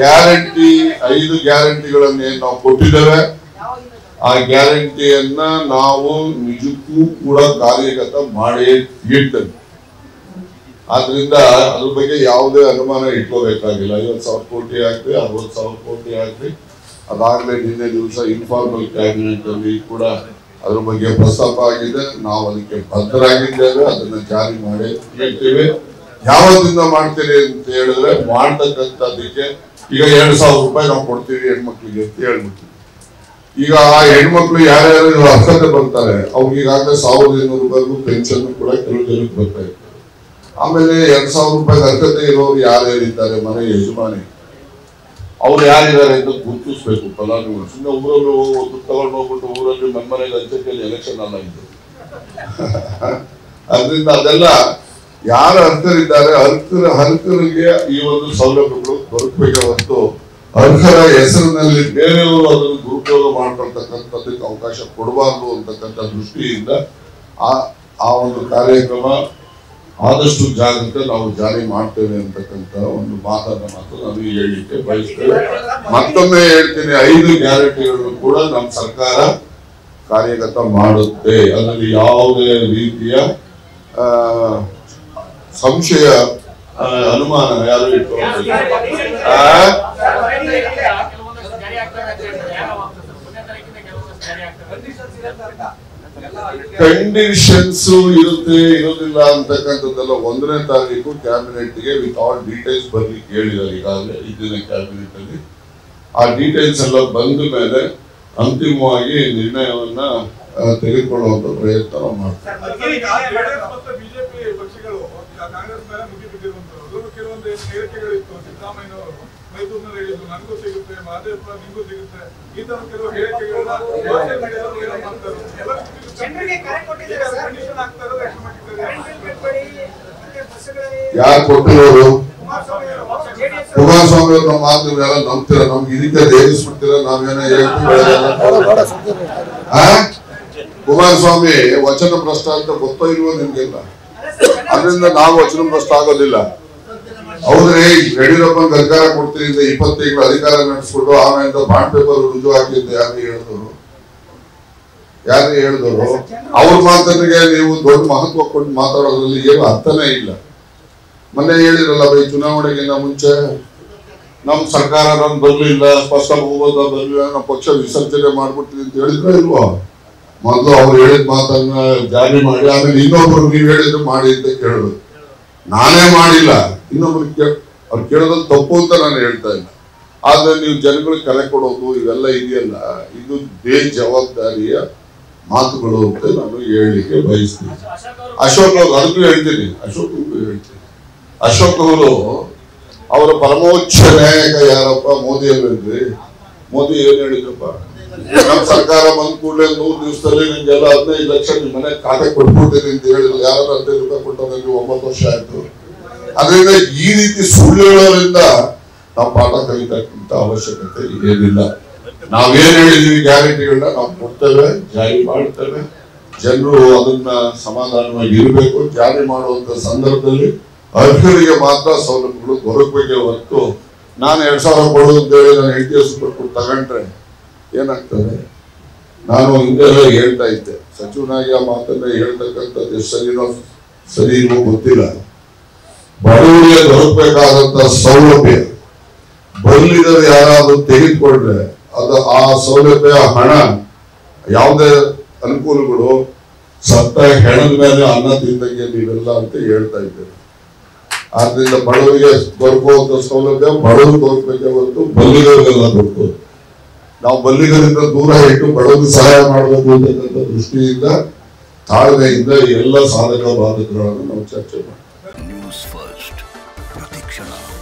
Guarantee ಐದು ಗ್ಯಾರಂಟಿಗಳನ್ನ ಏನ್ ನಾವು ಕೊಟ್ಟಿದ್ದೇವೆ ಆ ಗ್ಯಾರಂಟಿಯನ್ನ ನಾವು ನಿಜಕ್ಕೂ ಕೂಡ ಕಾರ್ಯಗತ ಮಾಡೇ ಇರ್ತೇವೆ ಆದ್ರಿಂದ ಅದ್ರ ಬಗ್ಗೆ ಯಾವುದೇ ಅನುಮಾನ ಇಟ್ಕೋಬೇಕಾಗಿಲ್ಲ ಐವತ್ತು ಸಾವಿರ ಕೋಟಿ ಆಗ್ಲಿ ಅರವತ್ತು ಸಾವಿರ ಕೋಟಿ ಆಗ್ಲಿ ಅದಾಗಲೇ ನಿನ್ನೆ ದಿವಸ ಇನ್ಫಾರ್ಮಲ್ ಕ್ಯಾಬಿನೆಟ್ ಅಲ್ಲಿ ಕೂಡ ಅದ್ರ ಬಗ್ಗೆ ಪ್ರಸ್ತಾಪ ಆಗಿದೆ ನಾವು ಅದಕ್ಕೆ ಬದ್ಧರಾಗಿದ್ದೇವೆ ಅದನ್ನ ಜಾರಿ ಮಾಡಿ ಹೇಳ್ತೇವೆ ಯಾವತ್ತಿಂದ ಮಾಡ್ತೀರಿ ಅಂತ ಹೇಳಿದ್ರೆ ಮಾಡ್ತಕ್ಕಂಥದ್ದಕ್ಕೆ ಈಗ ಎರಡ್ ಸಾವಿರ ರೂಪಾಯಿ ನಾವು ಕೊಡ್ತೀವಿ ಹೆಣ್ಮಕ್ಳಿಗೆ ಅಂತ ಹೇಳ್ಬಿಟ್ಟು ಈಗ ಆ ಹೆಣ್ಮಕ್ಳು ಯಾರ್ಯಾರು ಅರ್ಹತೆ ಬರ್ತಾರೆ ಅವ್ರಿಗೆ ಈಗಾಗಲೇ ಸಾವಿರದ ಇನ್ನೂರು ರೂಪಾಯಿಗೂ ಪೆನ್ಷನ್ ಕೂಡ ಕೆಲವು ಜನಕ್ಕೆ ಬರ್ತಾ ಇತ್ತು ಆಮೇಲೆ ಎರಡ್ ಸಾವಿರ ರೂಪಾಯಿ ಅರ್ಹತೆ ಇರೋರು ಯಾರ್ಯಾರಿದ್ದಾರೆ ಮನೆ ಯಜಮಾನಿ ಅವ್ರು ಯಾರಿದ್ದಾರೆ ಅಂತ ಗುರುತಿಸ್ಬೇಕು ಫಲಾನುಭವಿ ಸುಮ್ಮನೆ ಊರಲ್ಲಿ ಹೋಗಿ ತಗೊಂಡು ಹೋಗ್ಬಿಟ್ಟು ಊರಲ್ಲಿ ಮನೆಗೆ ಅಂಚೆಯಲ್ಲಿ ಎಲೆಕ್ಷನ್ ಅಲ್ಲ ಇದು ಅದರಿಂದ ಅದೆಲ್ಲ ಯಾರು ಅರ್ಹರಿದ್ದಾರೆ ಅರ್ಹರ ಅರ್ಹರಿಗೆ ಈ ಒಂದು ಸೌಲಭ್ಯಗಳು ದೊರಕಬೇಕೆ ಹೊರತು ಅರ್ಹರ ಹೆಸರಿನಲ್ಲಿ ಬೇರೆಯವರು ಅದನ್ನು ದುರುಪಯೋಗ ಮಾಡ್ಕೊಳ್ತಕ್ಕಂಥದ್ದಕ್ಕೆ ಅವಕಾಶ ಕೊಡಬಾರ್ದು ಅಂತಕ್ಕಂಥ ದೃಷ್ಟಿಯಿಂದ ಆ ಆ ಒಂದು ಕಾರ್ಯಕ್ರಮ ಆದಷ್ಟು ಜಾಗ್ರತೆ ನಾವು ಜಾರಿ ಮಾಡ್ತೇವೆ ಅಂತಕ್ಕಂಥ ಒಂದು ಮಾತನ್ನ ಮಾತ್ರ ನಾನು ಹೇಳಲಿಕ್ಕೆ ಬಯಸ್ತೇವೆ ಮತ್ತೊಮ್ಮೆ ಹೇಳ್ತೀನಿ ಐದು ಗ್ಯಾರಂಟಿಗಳನ್ನು ಕೂಡ ನಮ್ಮ ಸರ್ಕಾರ ಕಾರ್ಯಗತ ಮಾಡುತ್ತೆ ಅದರಲ್ಲಿ ಯಾವುದೇ ರೀತಿಯ ಆ, ಸಂಶಯ ಆ, ಅನುಮಾನ ಯಾರು ಇಟ್ಕೊಳ್ಳೋದಿಲ್ಲ ಆ? ಕೆಲವೊಂದಷ್ಟು ಜಾರಿ ಆಗ್ತವೆ ಅಂತ ಹೇಳ್ತಾರೆ. ಯಾವ ಒಂದನೇ ತಾರೀಕಿಂದ ಕೆಲವೊಂದಷ್ಟು ಜಾರಿ ಆಗ್ತವೆ. ಕಂಡೀಷನ್ಸ್ ಇರುತ್ತೆ ಇರೋದಿಲ್ಲ ಅಂತಕ್ಕಂಥದ್ದೆಲ್ಲ ಒಂದನೇ ತಾರೀಕು ಕ್ಯಾಬಿನೆಟ್ ಗೆ ವಿತ್ ಆಲ್ ಡೀಟೇಲ್ಸ್ ಬರ್ಲಿಕ್ಕೆ ಹೇಳಿದ್ದಾರೆ ಈಗಾಗಲೇ ಇದ್ದಿನ ಕ್ಯಾಬಿನೆಟ್ ಅಲ್ಲಿ ಆ ಡೀಟೇಲ್ಸ್ ಎಲ್ಲ ಬಂದ ಮೇಲೆ ಅಂತಿಮವಾಗಿ ನಿರ್ಣಯವನ್ನ ಆ, ತೆಗೆದುಕೊಳ್ಳುವಂತ ಪ್ರಯತ್ನ ನಾವು ಮಾಡ್ತೀವಿ ಈಗ ಜೆಡಿಎಸ್ ಮತ್ತು ಬಿಜೆಪಿ ಪಕ್ಷಗಳು ಈಗ ಕಾಂಗ್ರೆಸ್ ಮೇಲೆ ಮುಗಿ ಬಿದ್ದಿರುವಂತದ್ದು ಅದ್ರಲ್ಲೂ ಕೆಲವೊಂದು ಹೇಳಿಕೆಗಳಿತ್ತು ಸಿದ್ದರಾಮಯ್ಯನವರು ಮೈಸೂರಿನಲ್ಲಿ ಹೇಳಿದ್ರು ನನಗೂ ಸಿಗುತ್ತೆ ಮಹದೇವಪ್ಪ ನಿಮಗೂ ಸಿಗುತ್ತೆ ಈ ತರ ಕೆಲವು ಹೇಳಿಕೆಗಳನ್ನ ಸೋಷಿಯಲ್ ಮೀಡಿಯಾದಲ್ಲಿ ಏನೋ ಮಾಡ್ತಾರೆ ಎಲ್ಲರಿಗೂ ಸಿಗುತ್ತೆ. ಜನರಿಗೆ ಕರೆ ಕೊಟ್ಟಿದ್ದಾರೆ ಈಗ ಸರ್. ಕಂಡೀಷನ್ ಆಗ್ತಾ ಇರೋದು ಎಷ್ಟು ಮಟ್ಟಿಗೆ ಕರೆಂಟ್ ಬಿಲ್ ಕಟ್ಬೇಡಿ, ಮತ್ತೆ ಬಸ್ಸುಗಳಲ್ಲಿ ಯಾರು ಕೊಟ್ಟಿರೋರು ಕುಮಾರಸ್ವಾಮಿ ಅವರು, JDS ಅವರು ಕುಮಾರಸ್ವಾಮಿ ಅವ್ರ ನಮ್ಮ ಮಾತು ಎಲ್ಲ ನಂಬ್ತೀರ ನಮ್ಗೆ ಇದಕ್ಕೆ ರೇಗಿಸ್ಬಿಡ್ತೀರ ನಾವೇನೋ ಹೇಳ್ತೀವಿ ಆ? ಕುಮಾರಸ್ವಾಮಿ ವಚನ ಭ್ರಷ್ಟ ಅಂತ ಗೊತ್ತೋ ಇಲ್ವೋ ನಿಮ್ಗೆಲ್ಲ ಅದರಿಂದ ನಾವು ವಚನ ಭ್ರಷ್ಟ ಆಗೋದಿಲ್ಲ ಹೌದ್ರಿ ಯಡಿಯೂರಪ್ಪನ ಅಧಿಕಾರ ಕೊಡ್ತೀನಿ ಅಂತ ಇಪ್ಪತ್ತು ತಿಂಗಳು ಅಧಿಕಾರ ನಡೆಸ್ಬಿಟ್ಟು ಆಮೇಲೆ ಬಾಂಡ್ ಪೇಪರ್ ರುಜು ಹಾಕಿ ಅಂತ ಯಾರು ಹೇಳಿದವರು ಯಾರು ಹೇಳಿದವರು ಅವ್ರ ಮಾತನಿಗೆ ನೀವು ದೊಡ್ಡ ಮಹತ್ವ ಕೊಟ್ಟು ಮಾತಾಡೋದ್ರಲ್ಲಿ ಏನು ಅರ್ಥನೇ ಇಲ್ಲ ಮೊನ್ನೆ ಹೇಳಿರಲ್ಲ ಬೈ ಚುನಾವಣೆಗಿಂತ ಮುಂಚೆ ನಮ್ ಸರ್ಕಾರ ನಮ್ ಬರ್ಲಿಲ್ಲ ಸ್ಪಷ್ಟ ಬಹುಮತ ಬರ್ಲಿಲ್ಲ ನಮ್ಮ ಪಕ್ಷ ವಿಸರ್ಜನೆ ಮಾಡ್ಬಿಡ್ತೀವಿ ಅಂತ ಹೇಳಿದ್ರೆ ಇಲ್ವಾ ಮೊದಲು ಅವ್ರು ಹೇಳಿದ ಮಾತನ್ನ ಜಾರಿ ಮಾಡಿ ಆಮೇಲೆ ಇನ್ನೊಬ್ರು ನೀವ್ ಹೇಳಿದ್ರು ಮಾಡಿ ಅಂತ ಕೇಳೋದು ನಾನೇ ಮಾಡಿಲ್ಲ ಇನ್ನೊಬ್ರು ಕೇಳ ಅವ್ರು ಕೇಳೋದು ತಪ್ಪು ಅಂತ ನಾನು ಹೇಳ್ತಾ ಇಲ್ಲ ಆದ್ರೆ ನೀವು ಜನಗಳಿಗೆ ಕರೆ ಕೊಡೋದು ಇವೆಲ್ಲ ಇದೆಯಲ್ಲ ಇದು ಬೇಜವಾಬ್ದಾರಿಯ ಮಾತುಗಳು ಅಂತ ನಾನು ಹೇಳಲಿಕ್ಕೆ ಬಯಸ್ತೀನಿ ಅಶೋಕ್ ಅವರು ಅಶೋಕ್ ಅವ್ರು ಅದಕ್ಕೂ ಹೇಳ್ತೀನಿ ಅಶೋಕ್ ಹೇಳ್ತೀನಿ ಅಶೋಕ್ ಅವರು ಅವರ ಪರಮೋಚ್ಚ ನಾಯಕ ಯಾರಪ್ಪ ಮೋದಿ ಅವರಿದ್ರಿ ಮೋದಿ ಏನ್ ಹೇಳಿದ್ರಪ್ಪ ನಮ್ ಸರ್ಕಾರ ಬಂದ ಕೂಡಲೇ ನೂರು ದಿವಸದಲ್ಲಿ ನಿಮ್ಗೆಲ್ಲ ಹದಿನೈದು ಲಕ್ಷ ನಿಮ್ ಮನೆ ಖಾತೆ ಕೊಟ್ಬಿಡ್ತೀನಿ ಅಂತ ಹೇಳಿದ್ರು ಯಾರು ಹದಿನೈದು ರೂಪಾಯಿ ಕೊಟ್ಟವ್ರಿಗೆ ಒಂಬತ್ತು ವರ್ಷ ಆಯ್ತು ಅದರಿಂದ ಈ ರೀತಿ ಸುಳ್ಳು ಹೇಳೋದ್ರಿಂದ ನಾವು ಪಾಠ ಕಲಿತಕ್ಕಂತ ಅವಶ್ಯಕತೆ ಏನಿಲ್ಲ ನಾವೇನ್ ಹೇಳಿದೀವಿ ಗ್ಯಾರಂಟಿಗಳನ್ನ ನಾವು ಕೊಡ್ತೇವೆ ಜಾರಿ ಮಾಡ್ತೇವೆ ಜನರು ಅದನ್ನ ಸಮಾಧಾನವಾಗಿ ಇರಬೇಕು ಜಾರಿ ಮಾಡುವಂತ ಸಂದರ್ಭದಲ್ಲಿ ಅರ್ಹರಿಗೆ ಮಾತ್ರ ಸೌಲಭ್ಯಗಳು ದೊರಕಬೇಕೆ ಹೊರತು ನಾನು ಎರಡ್ ಸಾವಿರ ಕೊಡೋದು ಅಂತೇಳಿ ನಾನು ಹೆಂಡತಿ ಹೆಸರು ಕೊಟ್ಟು ತಗೊಂಡ್ರೆ ಏನಾಗ್ತದೆ ನಾನು ಹಿಂದೆಲ್ಲ ಹೇಳ್ತಾ ಇದ್ದೆ ಸಚಿವನಾಗಿ ಆ ಮಾತನ್ನ ಹೇಳ್ತಕ್ಕಂಥದ್ದು ಎಷ್ಟು ಸರಿನೋ ಸರಿ ಇಲ್ವೋ ಗೊತ್ತಿಲ್ಲ ಬಡವರಿಗೆ ದೊರಕಬೇಕಾದಂತ ಸೌಲಭ್ಯ ಬಲ್ಲಿದರು ಯಾರಾದ್ರೂ ತೆಗೆದುಕೊಂಡ್ರೆ ಅದು ಆ ಸೌಲಭ್ಯ ಹಣ ಯಾವುದೇ ಅನುಕೂಲಗಳು ಸತ್ತ ಹೆಣದ ಮೇಲೆ ಅನ್ನ ತಿಂದಂಗೆ ನೀವೆಲ್ಲ ಅಂತ ಹೇಳ್ತಾ ಇದ್ದೇವೆ ಆದ್ರಿಂದ ಬಡವರಿಗೆ ದೊರಕುವಂತ ಸೌಲಭ್ಯ ಬಡವರು ದೊರಕಬೇಕೆ ಹೊರತು ಬಲ್ಲಿಗರಿಗೆಲ್ಲ ದೊರಕೋದು ನಾವು ಬಲ್ಲಿಗರಿಂದ ದೂರ ಇಟ್ಟು ಬಡವರಿಗೆ ಸಹಾಯ ಮಾಡಬೇಕು ಅಂತಕ್ಕಂಥ ದೃಷ್ಟಿಯಿಂದ ತಾಳ್ಮೆಯಿಂದ ಈ ಎಲ್ಲ ಸಾಧಕ ಬಾಧಕಗಳನ್ನು ನಾವು ಚರ್ಚೆ ಮಾಡ್ತೀವಿ ನ್ಯೂಸ್ ಫಸ್ಟ್ ಪ್ರತಿಕ್ಷಣ